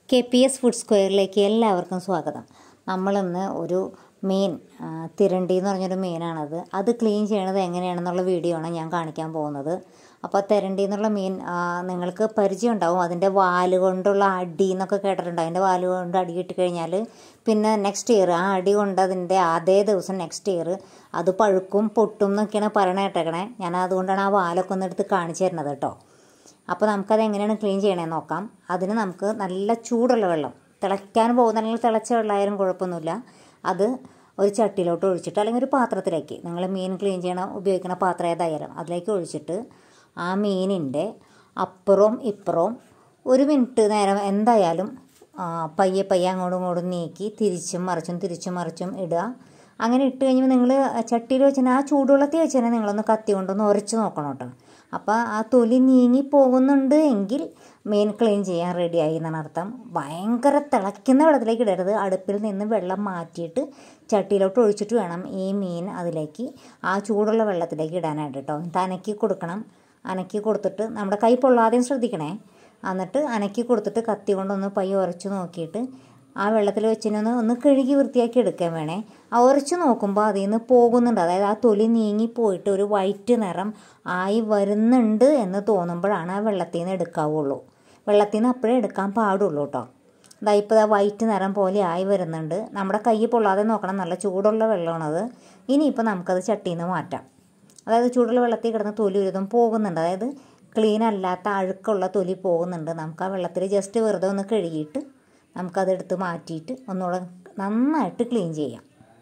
K P S food സ്ക്വയറിലേക്ക് എല്ലാവർക്കും സ്വാഗതം നമ്മളിന്ന് ഒരു മീൻ ആ, തിരണ്ടി എന്ന് പറഞ്ഞൊരു മീനാണത് അത് ക്ലീൻ ചെയ്യണത് എങ്ങനെയാണെന്നുള്ള വീഡിയോ ആണ് ഞാൻ കാണിക്കാൻ പോകുന്നത് അപ്പോൾ തിരണ്ടി എന്നുള്ള മീൻ ആ, നിങ്ങൾക്ക് പരിചയം ഉണ്ടാവും അതിൻ്റെ വാല് കൊണ്ടുള്ള അടി എന്നൊക്കെ കേട്ടിട്ടുണ്ട് അതിൻ്റെ വാല് കൊണ്ട് അടി കിട്ടിക്കഴിഞ്ഞാൽ പിന്നെ നെക്സ്റ്റ് ഇയർ ആ അടി കൊണ്ട് അതിൻ്റെ അതേ ദിവസം നെക്സ്റ്റ് ഇയർ അത് പഴുക്കും പൊട്ടും എന്നൊക്കെയാണ് പറയണ കേട്ടേക്കണേ ഞാൻ അതുകൊണ്ടാണ് ആ വാലൊക്കെ ഒന്ന് എടുത്ത് കാണിച്ചു തരുന്നത് കേട്ടോ അപ്പോൾ നമുക്കത് എങ്ങനെയാണ് ക്ലീൻ ചെയ്യണേന്ന് നോക്കാം അതിന് നമുക്ക് നല്ല ചൂടുള്ള വെള്ളം തിളയ്ക്കാൻ പോകുന്നുണ്ടെങ്കിൽ തിളച്ച വെള്ളമായാലും കുഴപ്പമൊന്നുമില്ല അത് ഒരു ചട്ടിയിലോട്ട് ഒഴിച്ചിട്ട് അല്ലെങ്കിൽ ഒരു പാത്രത്തിലേക്ക് നിങ്ങൾ മീൻ ക്ലീൻ ചെയ്യണ ഉപയോഗിക്കുന്ന പാത്രം ഏതായാലും അതിലേക്ക് ഒഴിച്ചിട്ട് ആ മീനിൻ്റെ അപ്പുറവും ഇപ്പുറവും ഒരു മിനിറ്റ് നേരം എന്തായാലും ആ, പയ്യെ പയ്യെ അങ്ങോട്ടും ഇങ്ങോട്ടും നീക്കി തിരിച്ചും മറിച്ചും തിരിച്ചും മറിച്ചും ഇടുക അങ്ങനെ ഇട്ട് കഴിഞ്ഞപ്പോൾ നിങ്ങൾ ചട്ടിയിൽ വെച്ചാൽ ആ ചൂടുവെള്ളത്തിൽ വെച്ചാൽ നിങ്ങളൊന്ന് കത്തി കൊണ്ടൊന്ന് ഉരച്ച് നോക്കണം കേട്ടോ അപ്പോൾ ആ തൊലി നീങ്ങി പോകുന്നുണ്ട് എങ്കിൽ മീൻ ക്ലീൻ ചെയ്യാൻ റെഡിയായി എന്നാണ് അർത്ഥം ഭയങ്കര തിളയ്ക്കുന്ന വെള്ളത്തിലേക്ക് ഇടരുത് അടുപ്പിൽ നിന്ന് വെള്ളം മാറ്റിയിട്ട് ചട്ടിയിലോട്ട് ഒഴിച്ചിട്ട് വേണം ഈ മീൻ അതിലേക്ക് ആ ചൂടുള്ള വെള്ളത്തിലേക്ക് ഇടാനായിട്ട് കേട്ടോ എന്നിട്ട് അനക്കി കൊടുക്കണം അനക്കി കൊടുത്തിട്ട് നമ്മുടെ കൈ പൊള്ളാതെയും ശ്രദ്ധിക്കണേ എന്നിട്ട് അനക്കി കൊടുത്തിട്ട് കത്തി കൊണ്ടൊന്ന് പയ്യെ ഉരച്ച് നോക്കിയിട്ട് ആ വെള്ളത്തിൽ വെച്ചിനൊന്ന് ഒന്ന് കഴുകി വൃത്തിയാക്കി എടുക്കാൻ വേണേ ആ ഉരച്ച് നോക്കുമ്പോൾ അതിൽ നിന്ന് പോകുന്നുണ്ട് അതായത് ആ തൊലി നീങ്ങി പോയിട്ട് ഒരു വൈറ്റ് നിറം ആയി വരുന്നുണ്ട് എന്ന് തോന്നുമ്പോഴാണ് ആ വെള്ളത്തിൽ നിന്ന് എടുക്കാവുള്ളൂ വെള്ളത്തിൽ നിന്ന് അപ്പോഴേ എടുക്കാൻ പാടുള്ളൂ കേട്ടോ ഇതാ ഇപ്പോൾ ആ വൈറ്റ് നിറം പോലെ ആയി വരുന്നുണ്ട് നമ്മുടെ കൈ പൊള്ളാതെ നോക്കണം നല്ല ചൂടുള്ള വെള്ളമാണത് ഇനിയിപ്പോൾ നമുക്കത് ചട്ടിയിൽ നിന്ന് മാറ്റാം അതായത് ചൂടുള്ള വെള്ളത്തിൽ കിടന്ന് തൊലി ഒരുതും പോകുന്നുണ്ട് അതായത് ക്ലീൻ അല്ലാത്ത അഴുക്കുള്ള തൊലി പോകുന്നുണ്ട് നമുക്ക് ആ വെള്ളത്തിൽ ജസ്റ്റ് വെറുതെ ഒന്ന് കഴുകിയിട്ട് നമുക്കതെടുത്ത് മാറ്റിയിട്ട് ഒന്നുകൂടെ നന്നായിട്ട് ക്ലീൻ ചെയ്യാം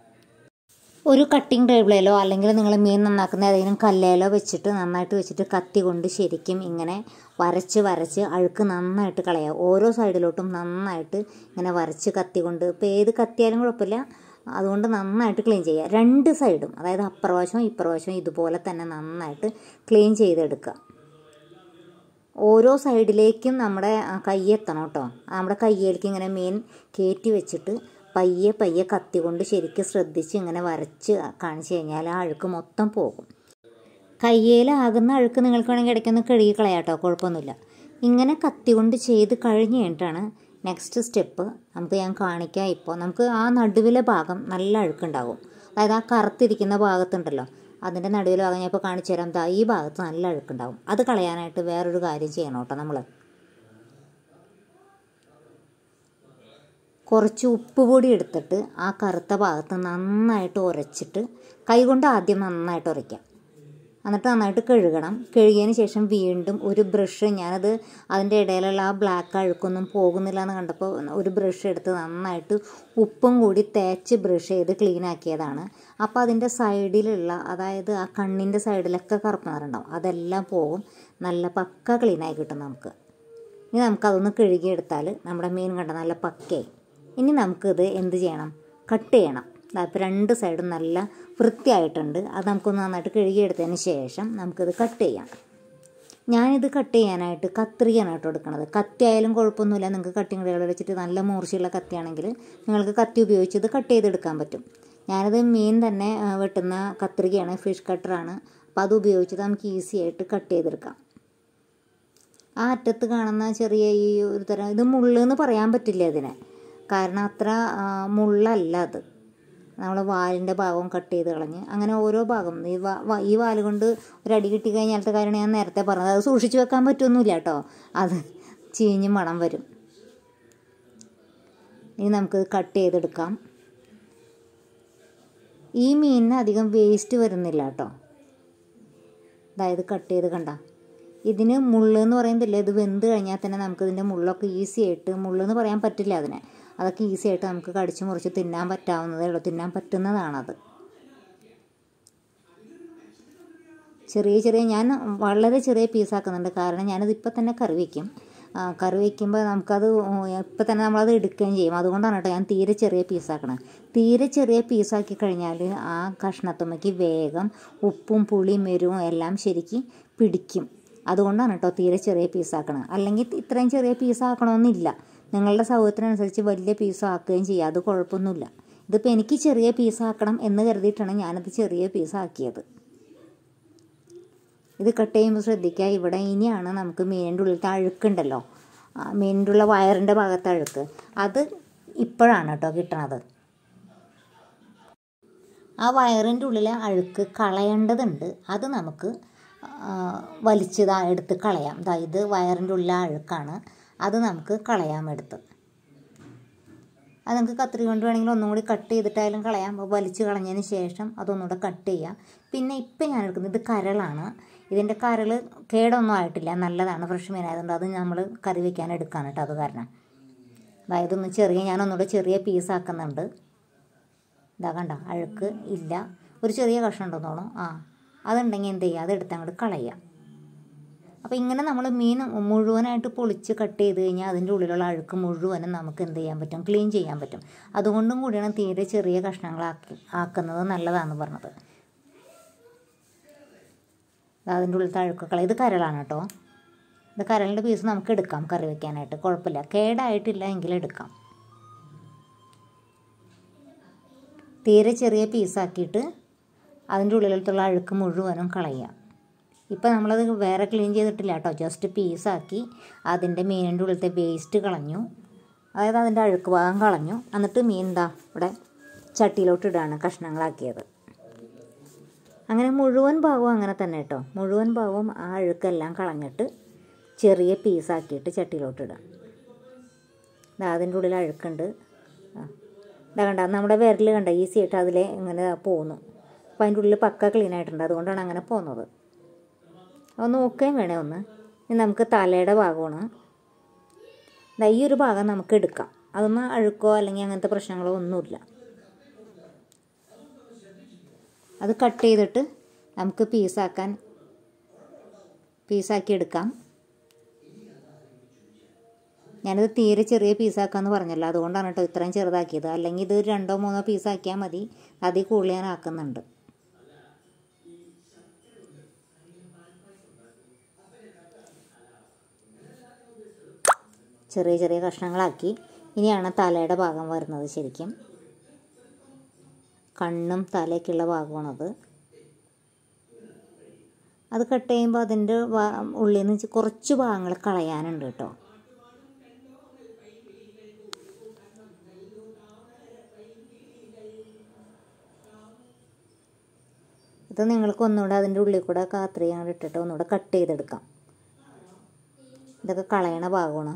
ഒരു കട്ടിംഗ് ടേബിളിലോ അല്ലെങ്കിൽ നിങ്ങൾ മീൻ നന്നാക്കുന്ന ഏതെങ്കിലും കല്ലേലോ വെച്ചിട്ട് നന്നായിട്ട് വെച്ചിട്ട് കത്തി കൊണ്ട് ശരിക്കും ഇങ്ങനെ വരച്ച് വരച്ച് അഴുക്ക് നന്നായിട്ട് കളയുക ഓരോ സൈഡിലോട്ടും നന്നായിട്ട് ഇങ്ങനെ വരച്ച് കത്തി കൊണ്ട് ഇപ്പോൾ ഏത് കത്തിയാലും കുഴപ്പമില്ല അതുകൊണ്ട് നന്നായിട്ട് ക്ലീൻ ചെയ്യുക രണ്ട് സൈഡും അതായത് അപ്പുറവശവും ഇപ്പുറവശവും ഇതുപോലെ തന്നെ നന്നായിട്ട് ക്ലീൻ ചെയ്തെടുക്കുക ഓരോ സൈഡിലേക്കും നമ്മുടെ ആ, കൈ എത്തണം കേട്ടോ നമ്മുടെ കയ്യിലേക്ക് ഇങ്ങനെ മീൻ കയറ്റി വെച്ചിട്ട് പയ്യെ പയ്യെ കത്തി കൊണ്ട് ശരിക്കും ശ്രദ്ധിച്ച് ഇങ്ങനെ വരച്ച് കാണിച്ചു കഴിഞ്ഞാൽ ആ അഴുക്ക് മൊത്തം പോകും കയ്യിലാകുന്ന അഴുക്ക് നിങ്ങൾക്ക് വേണമെങ്കിൽ ഇടയ്ക്കൊന്ന് കഴുകി കളയാം കേട്ടോ കുഴപ്പമൊന്നുമില്ല ഇങ്ങനെ കത്തി കൊണ്ട് ചെയ്ത് കഴിഞ്ഞ് കഴിഞ്ഞിട്ടാണ് നെക്സ്റ്റ് സ്റ്റെപ്പ് നമുക്ക് ഞാൻ കാണിക്കാം ഇപ്പോൾ നമുക്ക് ആ നടുവിലെ ഭാഗം നല്ല അഴുക്കുണ്ടാകും അതായത് ആ കറുത്തിരിക്കുന്ന ഭാഗത്തുണ്ടല്ലോ അതിൻ്റെ നടുവിലെ ഭാഗം ഞാൻ ഇപ്പോൾ കാണിച്ചു തരാം ദാ ഈ ഭാഗത്ത് നല്ല അഴുക്കുണ്ടാകും അത് കളയാനായിട്ട് വേറൊരു കാര്യം ചെയ്യണം കേട്ടോ നമ്മൾ കുറച്ച് ഉപ്പ് പൊടി എടുത്തിട്ട് ആ കറുത്ത ഭാഗത്ത് നന്നായിട്ട് ഉരച്ചിട്ട് കൈകൊണ്ട് ആദ്യം നന്നായിട്ട് ഉരയ്ക്കാം എന്നിട്ട് നന്നായിട്ട് കഴുകണം കഴുകിയതിന് ശേഷം വീണ്ടും ഒരു ബ്രഷ് ഞാനത് അതിൻ്റെ ഇടയിലുള്ള ആ ബ്ലാക്ക് അഴുക്കൊന്നും പോകുന്നില്ല എന്ന് കണ്ടപ്പോൾ ഒരു ബ്രഷ് എടുത്ത് നന്നായിട്ട് ഉപ്പും കൂടി തേച്ച് ബ്രഷ് ചെയ്ത് ക്ലീൻ ആക്കിയതാണ് അപ്പോൾ അതിൻ്റെ സൈഡിലുള്ള അതായത് ആ കണ്ണിൻ്റെ സൈഡിലൊക്കെ കറുപ്പ് നിറണ്ടാവും അതെല്ലാം പോകും നല്ല പക്ക ക്ലീനായി കിട്ടും നമുക്ക് ഇനി നമുക്കതൊന്ന് കഴുകിയെടുത്താൽ നമ്മുടെ മീൻ കണ്ട നല്ല പക്കയായി ഇനി നമുക്കിത് എന്ത് ചെയ്യണം കട്ട് ചെയ്യണം അപ്പോൾ രണ്ട് സൈഡും നല്ല വൃത്തിയായിട്ടുണ്ട് അത് നമുക്കൊന്ന് നന്നായിട്ട് കഴുകിയെടുത്തതിന് ശേഷം നമുക്കിത് കട്ട് ചെയ്യാം ഞാനിത് കട്ട് ചെയ്യാനായിട്ട് കത്രികയാണ് കേട്ടോ എടുക്കണത് കത്തി ആയാലും കുഴപ്പമൊന്നുമില്ല നിങ്ങൾക്ക് കട്ടിങ് ടേബിൾ വെച്ചിട്ട് നല്ല മൂർച്ചയുള്ള കത്തിയാണെങ്കിൽ നിങ്ങൾക്ക് കത്തി ഉപയോഗിച്ച് ഇത് കട്ട് ചെയ്തെടുക്കാൻ പറ്റും ഞാനിത് മീൻ തന്നെ ആ, വെട്ടുന്ന കത്രികയാണ് ഫിഷ് കട്ടറാണ് അപ്പോൾ അത് ഉപയോഗിച്ചിട്ട് നമുക്ക് ഈസി ആയിട്ട് കട്ട് ചെയ്തെടുക്കാം ആ അറ്റത്ത് കാണുന്ന ചെറിയ ഈ ഒരു തരം ഇത് മുള്ളെന്ന് പറയാൻ പറ്റില്ല ഇതിനെ കാരണം അത്ര ആ, മുള്ളല്ല അത് നമ്മൾ വാലിൻ്റെ ഭാഗവും കട്ട് ചെയ്ത് കളഞ്ഞ് അങ്ങനെ ഓരോ ഭാഗം ഈ വാ വാ- ഈ വാല് കൊണ്ട് ഒരടി കിട്ടി കഴിഞ്ഞാലത്തെ കാര്യമാണ് ഞാൻ നേരത്തെ പറഞ്ഞത് അത് സൂക്ഷിച്ച് വെക്കാൻ പറ്റുമൊന്നുമില്ല കേട്ടോ അത് ചീഞ്ഞ് മണം വരും ഇനി നമുക്ക് കട്ട് ചെയ്തെടുക്കാം ഈ മീനിന് അധികം വേസ്റ്റ് വരുന്നില്ല കേട്ടോ അതായത് കട്ട് ചെയ്ത് കണ്ട ഇതിന് മുള്ള് എന്ന് പറയുന്നില്ല ഇത് വെന്ത് കഴിഞ്ഞാൽ തന്നെ നമുക്ക് ഇതിൻ്റെ മുള്ളൊക്കെ ഈസി ആയിട്ട് മുള്ളെന്ന് പറയാൻ പറ്റില്ല അതിനെ അതൊക്കെ ഈസി ആയിട്ട് നമുക്ക് കടിച്ച് മുറിച്ച് തിന്നാൻ പറ്റാവുന്നതേ ഉള്ളൂ തിന്നാൻ പറ്റുന്നതാണത് ചെറിയ ചെറിയ ഞാൻ വളരെ ചെറിയ പീസാക്കുന്നുണ്ട് കാരണം ഞാനത് ഇപ്പം തന്നെ കറി വയ്ക്കും ആ, കറി വയ്ക്കുമ്പോൾ നമുക്കത് ഇപ്പം തന്നെ നമ്മളത് എടുക്കുകയും ചെയ്യും അതുകൊണ്ടാണ് കേട്ടോ ഞാൻ തീരെ ചെറിയ പീസാക്കണത് തീരെ ചെറിയ പീസാക്കി കഴിഞ്ഞാൽ ആ കഷ്ണത്തുമ്മയ്ക്ക് വേഗം ഉപ്പും പുളിയും എരിവും എല്ലാം ശരിക്ക് പിടിക്കും അതുകൊണ്ടാണ് കേട്ടോ തീരെ ചെറിയ പീസാക്കണത് അല്ലെങ്കിൽ ഇത്രയും ചെറിയ പീസാക്കണമെന്നില്ല നിങ്ങളുടെ സൗകര്യത്തിനനുസരിച്ച് വലിയ പീസാക്കുകയും ചെയ്യുക അത് കുഴപ്പമൊന്നുമില്ല ഇതിപ്പോൾ എനിക്ക് ചെറിയ പീസാക്കണം എന്ന് കരുതിയിട്ടാണ് ഞാനത് ചെറിയ പീസാക്കിയത് ഇത് കട്ട് ചെയ്യുമ്പോൾ ശ്രദ്ധിക്കുക ഇവിടെ ഇനിയാണ് നമുക്ക് മീനിൻ്റെ ഉള്ളിലത്തെ അഴുക്കുണ്ടല്ലോ ആ, മീനിൻ്റെ ഉള്ള വയറിൻ്റെ ഭാഗത്തെ അഴുക്ക് അത് ഇപ്പോഴാണ് കേട്ടോ കിട്ടണത് ആ വയറിൻ്റെ ഉള്ളിലെ അഴുക്ക് കളയേണ്ടതുണ്ട് അത് നമുക്ക് ആ, വലിച്ച് ദാ എടുത്ത് കളയാം ദാ ഇത് വയറിൻ്റെ ഉള്ളിലെ അഴുക്കാണ് അത് നമുക്ക് കളയാം എടുത്ത് അത് നമുക്ക് കത്രി കൊണ്ട് വേണമെങ്കിൽ ഒന്നും കൂടി കട്ട് ചെയ്തിട്ടായാലും കളയാം അപ്പോൾ വലിച്ച് കളഞ്ഞതിന് ശേഷം അതൊന്നുകൂടെ കട്ട് ചെയ്യാം പിന്നെ ഇപ്പം ഞാൻ എടുക്കുന്നത് ഇത് കരളാണ് ഇതിൻ്റെ കരൾ കേടൊന്നും ആയിട്ടില്ല നല്ലതാണ് ഫ്രഷ് മീനായതുകൊണ്ട് അത് നമ്മൾ കറി വെക്കാൻ എടുക്കാണ് കേട്ടോ അത് കാരണം അതായത് ഒന്ന് ചെറിയ ഞാനൊന്നുകൂടെ ചെറിയ പീസാക്കുന്നുണ്ട് ഇതാ കണ്ട അഴുക്ക് ഇല്ല ഒരു ചെറിയ കഷ്ണം ഉണ്ടെന്ന് തോന്നുന്നു ആ അതുണ്ടെങ്കിൽ എന്ത് ചെയ്യുക അതെടുത്ത് അങ്ങോട്ട് കളയുക അപ്പോൾ ഇങ്ങനെ നമ്മൾ മീൻ മുഴുവനായിട്ട് പൊളിച്ച് കട്ട് ചെയ്ത് കഴിഞ്ഞാൽ അതിൻ്റെ ഉള്ളിലുള്ള അഴുക്ക് മുഴുവനും നമുക്ക് എന്ത് ചെയ്യാൻ പറ്റും ക്ലീൻ ചെയ്യാൻ പറ്റും അതുകൊണ്ടും കൂടിയാണ് തീരെ ചെറിയ കഷ്ണങ്ങളാക്കി ആക്കുന്നത് നല്ലതാണെന്ന് പറഞ്ഞത് ദാ അതിൻ്റെ ഉള്ളിലത്തെ അഴുക്കുകൾ ഇത് കരളാണ് കേട്ടോ ഇത് കരളിൻ്റെ പീസ് നമുക്ക് എടുക്കാം കറി വെക്കാനായിട്ട് കുഴപ്പമില്ല കേടായിട്ടില്ല എങ്കിൽ എടുക്കാം തീരെ ചെറിയ പീസാക്കിയിട്ട് അതിൻ്റെ ഉള്ളിലത്തുള്ള അഴുക്ക് മുഴുവനും കളയുക ഇപ്പം നമ്മളത് വേറെ ക്ലീൻ ചെയ്തിട്ടില്ല കേട്ടോ ജസ്റ്റ് പീസാക്കി അതിൻ്റെ മീനിൻ്റെ ഉള്ളിലത്തെ വേസ്റ്റ് കളഞ്ഞു അതായത് അതിൻ്റെ അഴുക്ക് ഭാഗം കളഞ്ഞു എന്നിട്ട് മീൻ എന്താ ഇവിടെ ചട്ടിയിലോട്ട് ഇടാണ് കഷ്ണങ്ങളാക്കിയത് അങ്ങനെ മുഴുവൻ ഭാഗവും അങ്ങനെ തന്നെ കേട്ടോ മുഴുവൻ ഭാഗവും ആ അഴുക്കെല്ലാം കളഞ്ഞിട്ട് ചെറിയ പീസാക്കിയിട്ട് ചട്ടിയിലോട്ട് ഇടാം ദാ അതിൻ്റെ ഉള്ളിൽ അഴുക്കുണ്ട് ആ ഇതാ കണ്ട നമ്മുടെ വിരൽ കണ്ട ഈസി ആയിട്ട് അതിലെ ഇങ്ങനെ പോകുന്നു അപ്പം അതിൻ്റെ ഉള്ളിൽ പക്ക ക്ലീൻ ആയിട്ടുണ്ട് അതുകൊണ്ടാണ് അങ്ങനെ പോകുന്നത് അത് നോക്കുകയും വേണേ ഒന്ന് ഇനി നമുക്ക് തലയുടെ ഭാഗമാണ് ദാ ഈ ഒരു ഭാഗം നമുക്ക് എടുക്കാം അതൊന്നും അഴുക്കോ അല്ലെങ്കിൽ അങ്ങനത്തെ പ്രശ്നങ്ങളോ ഒന്നുമില്ല അത് കട്ട് ചെയ്തിട്ട് നമുക്ക് പീസാക്കാൻ പീസാക്കി എടുക്കാം ഞാനിത് തീരെ ചെറിയ പീസാക്കാമെന്ന് പറഞ്ഞല്ലോ അതുകൊണ്ടാണ് കേട്ടോ ഇത്രയും ചെറുതാക്കിയത് അല്ലെങ്കിൽ ഇത് രണ്ടോ മൂന്നോ പീസാക്കിയാൽ മതി അതിൽ കൂടുതൽ ഞാൻ ആക്കുന്നുണ്ട് ചെറിയ ചെറിയ കഷ്ണങ്ങളാക്കി ഇനിയാണ് തലയുടെ ഭാഗം വരുന്നത് ശരിക്കും കണ്ണും തലയ്ക്കുള്ള ഭാഗമാണത് അത് കട്ട് ചെയ്യുമ്പോൾ അതിൻ്റെ ഉള്ളിൽ നിന്ന് കുറച്ച് ഭാഗങ്ങൾ കളയാനുണ്ട് കേട്ടോ ഇത് നിങ്ങൾക്ക് ഒന്നുകൂടെ അതിൻ്റെ ഉള്ളിൽ കൂടെ കാത്രി അങ്ങോട്ട് ഇട്ടിട്ട് ഒന്നുകൂടെ കട്ട് ചെയ്തെടുക്കാം ഇതൊക്കെ കളയണ ഭാഗമാണ്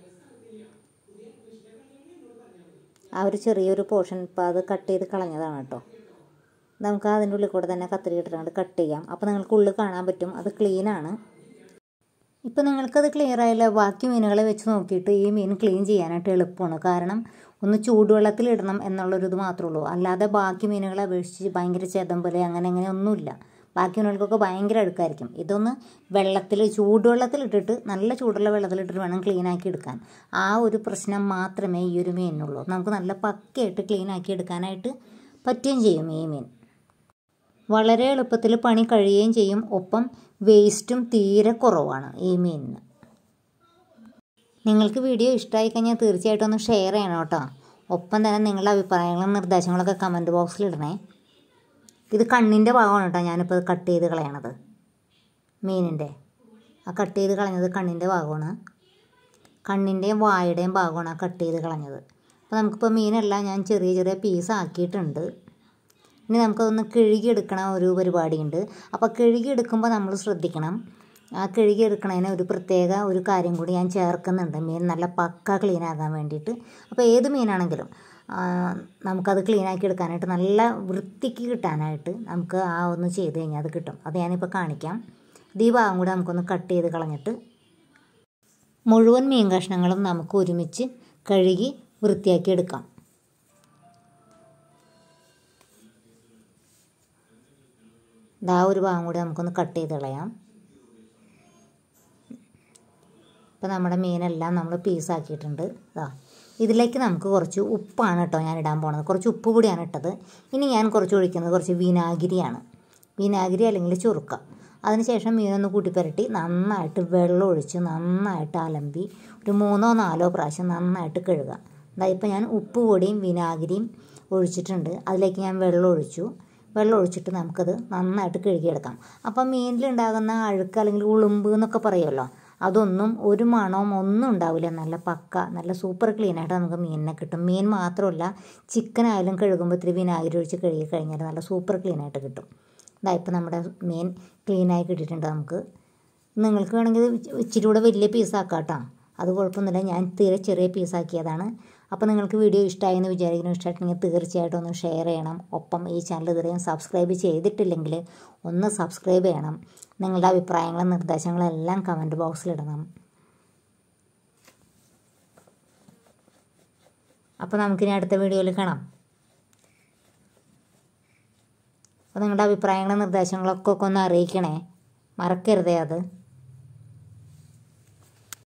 ആ ഒരു ചെറിയൊരു പോർഷൻ ഇപ്പോൾ അത് കട്ട് ചെയ്ത് കളഞ്ഞതാണ് കേട്ടോ നമുക്ക് അതിൻ്റെ ഉള്ളിൽ കൂടെ തന്നെ കത്രി ഇട്ടിട്ട് കട്ട് ചെയ്യാം അപ്പോൾ നിങ്ങൾക്ക് ഉള്ളിൽ കാണാൻ പറ്റും അത് ക്ലീനാണ് ഇപ്പോൾ നിങ്ങൾക്കത് ക്ലിയർ ആയില്ല ബാക്കി മീനുകളെ വെച്ച് നോക്കിയിട്ട് ഈ മീൻ ക്ലീൻ ചെയ്യാനായിട്ട് എളുപ്പമാണ് കാരണം ഒന്ന് ചൂടുവെള്ളത്തിൽ ഇടണം എന്നുള്ളൊരു ഇത് മാത്രമേ ഉള്ളൂ അല്ലാതെ ബാക്കി മീനുകളെ അപേക്ഷിച്ച് ഭയങ്കര ചെതമ്പല് അങ്ങനെ അങ്ങനെ ഒന്നുമില്ല ബാക്കി മീനുകൾക്കൊക്കെ ഭയങ്കര അടുക്കായിരിക്കും ഇതൊന്ന് വെള്ളത്തിൽ ചൂടുവെള്ളത്തിൽ ഇട്ടിട്ട് നല്ല ചൂടുള്ള വെള്ളത്തിലിട്ടിട്ട് വേണം ക്ലീൻ ആക്കി എടുക്കാൻ ആ ഒരു പ്രശ്നം മാത്രമേ ഈ ഒരു മീനിനുള്ളൂ നമുക്ക് നല്ല പക്കയായിട്ട് ക്ലീൻ ആക്കി എടുക്കാനായിട്ട് പറ്റുകയും ചെയ്യും ഈ മീൻ വളരെ എളുപ്പത്തിൽ പണി കഴിയുകയും ചെയ്യും ഒപ്പം വേസ്റ്റും തീരെ കുറവാണ് ഈ മീനിന് നിങ്ങൾക്ക് വീഡിയോ ഇഷ്ടമായി കഴിഞ്ഞാൽ തീർച്ചയായിട്ടും ഒന്ന് ഷെയർ ചെയ്യണം കേട്ടോ ഒപ്പം തന്നെ നിങ്ങളുടെ അഭിപ്രായങ്ങളും നിർദ്ദേശങ്ങളൊക്കെ കമൻറ്റ് ബോക്സിൽ ഇടണേ ഇത് കണ്ണിൻ്റെ ഭാഗമാണ് കേട്ടോ ഞാനിപ്പോൾ കട്ട് ചെയ്ത് കളയണത് മീനിൻ്റെ ആ കട്ട് ചെയ്ത് കളഞ്ഞത് കണ്ണിൻ്റെ ഭാഗമാണ് കണ്ണിൻ്റെയും വായുടെയും ഭാഗമാണ് ആ കട്ട് ചെയ്ത് കളഞ്ഞത് അപ്പോൾ നമുക്കിപ്പോൾ മീനെല്ലാം ഞാൻ ചെറിയ ചെറിയ പീസ് ആക്കിയിട്ടുണ്ട് ഇനി നമുക്കതൊന്ന് കഴുകിയെടുക്കണ ഒരു പരിപാടിയുണ്ട് അപ്പോൾ കഴുകിയെടുക്കുമ്പോൾ നമ്മൾ ശ്രദ്ധിക്കണം ആ കഴുകിയെടുക്കണതിന് ഒരു പ്രത്യേക ഒരു കാര്യം കൂടി ഞാൻ ചേർക്കുന്നുണ്ട് മീൻ നല്ല പക്ക ക്ലീൻ ആകാൻ വേണ്ടിയിട്ട് അപ്പോൾ ഏത് മീനാണെങ്കിലും ആ, നമുക്കത് ക്ലീൻ ആക്കി എടുക്കാനായിട്ട് നല്ല വൃത്തിക്ക് കിട്ടാനായിട്ട് നമുക്ക് ആ ഒന്ന് ചെയ്ത് കഴിഞ്ഞാൽ അത് കിട്ടും അത് ഞാനിപ്പോൾ കാണിക്കാം ഇത് ഈ ഭാഗം കൂടെ നമുക്കൊന്ന് കട്ട് ചെയ്ത് കളഞ്ഞിട്ട് മുഴുവൻ മീൻ കഷ്ണങ്ങളും നമുക്ക് ഒരുമിച്ച് കഴുകി വൃത്തിയാക്കി എടുക്കാം ഇതാ ഒരു ഭാഗം കൂടി നമുക്കൊന്ന് കട്ട് ചെയ്ത് കളയാം ഇപ്പോൾ നമ്മുടെ മീനെല്ലാം നമ്മൾ പീസാക്കിയിട്ടുണ്ട് ഇതാ ഇതിലേക്ക് നമുക്ക് കുറച്ച് ഉപ്പാണ് കേട്ടോ ഞാൻ ഇടാൻ പോണത് കുറച്ച് ഉപ്പ് കൂടിയാണ് ഇട്ടത് ഇനി ഞാൻ കുറച്ച് ഒഴിക്കുന്നത് കുറച്ച് വിനാഗിരിയാണ് വിനാഗിരി അല്ലെങ്കിൽ ചുറുക്ക അതിനുശേഷം മീനൊന്ന് കൂട്ടിപ്പരട്ടി നന്നായിട്ട് വെള്ളം ഒഴിച്ച് നന്നായിട്ട് അലമ്പി ഒരു മൂന്നോ നാലോ പ്രാവശ്യം നന്നായിട്ട് കഴുകുക അതായത് ഇപ്പോൾ ഞാൻ ഉപ്പ് പൊടിയും വിനാഗിരിയും ഒഴിച്ചിട്ടുണ്ട് അതിലേക്ക് ഞാൻ വെള്ളം ഒഴിച്ചു വെള്ളം ഒഴിച്ചിട്ട് നമുക്കത് നന്നായിട്ട് കഴുകിയെടുക്കാം അപ്പം മീനിലുണ്ടാകുന്ന അഴുക്ക് അല്ലെങ്കിൽ ഉളുമ്പ് എന്നൊക്കെ പറയുമല്ലോ അതൊന്നും ഒരു മണവും ഒന്നും ഉണ്ടാവില്ല നല്ല പക്ക നല്ല സൂപ്പർ ക്ലീനായിട്ട് നമുക്ക് മീനിനെ കിട്ടും മീൻ മാത്രമല്ല ചിക്കൻ ആയാലും കഴുകുമ്പോൾ ഇത്തിരി വിനാഗിരി ഒഴിച്ച് കഴുകി കഴിഞ്ഞാൽ നല്ല സൂപ്പർ ക്ലീനായിട്ട് കിട്ടും ഇതാ ഇപ്പോൾ നമ്മുടെ മീൻ ക്ലീനായി കിട്ടിയിട്ടുണ്ട് നമുക്ക് നിങ്ങൾക്ക് വേണമെങ്കിൽ ഇച്ചിരി കൂടെ വലിയ പീസാക്കാം കേട്ടോ അത് കുഴപ്പമൊന്നുമില്ല ഞാൻ തീരെ ചെറിയ പീസാക്കിയതാണ് അപ്പോൾ നിങ്ങൾക്ക് വീഡിയോ ഇഷ്ടമായി എന്ന് വിചാരിക്കുന്നു ഇഷ്ടമായിട്ടുണ്ടെങ്കിൽ തീർച്ചയായിട്ടും ഒന്ന് ഷെയർ ചെയ്യണം ഒപ്പം ഈ ചാനൽ ഇതുവരെയും സബ്സ്ക്രൈബ് ചെയ്തിട്ടില്ലെങ്കിൽ ഒന്ന് സബ്സ്ക്രൈബ് ചെയ്യണം നിങ്ങളുടെ അഭിപ്രായങ്ങളും നിർദ്ദേശങ്ങളും എല്ലാം കമൻറ്റ് ബോക്സിലിടണം അപ്പോൾ നമുക്കിനി അടുത്ത വീഡിയോയിൽ കാണാം അപ്പോൾ നിങ്ങളുടെ അഭിപ്രായങ്ങളും നിർദ്ദേശങ്ങളൊക്കെ ഒക്കെ ഒന്ന് അറിയിക്കണേ മറക്കരുതേ അത്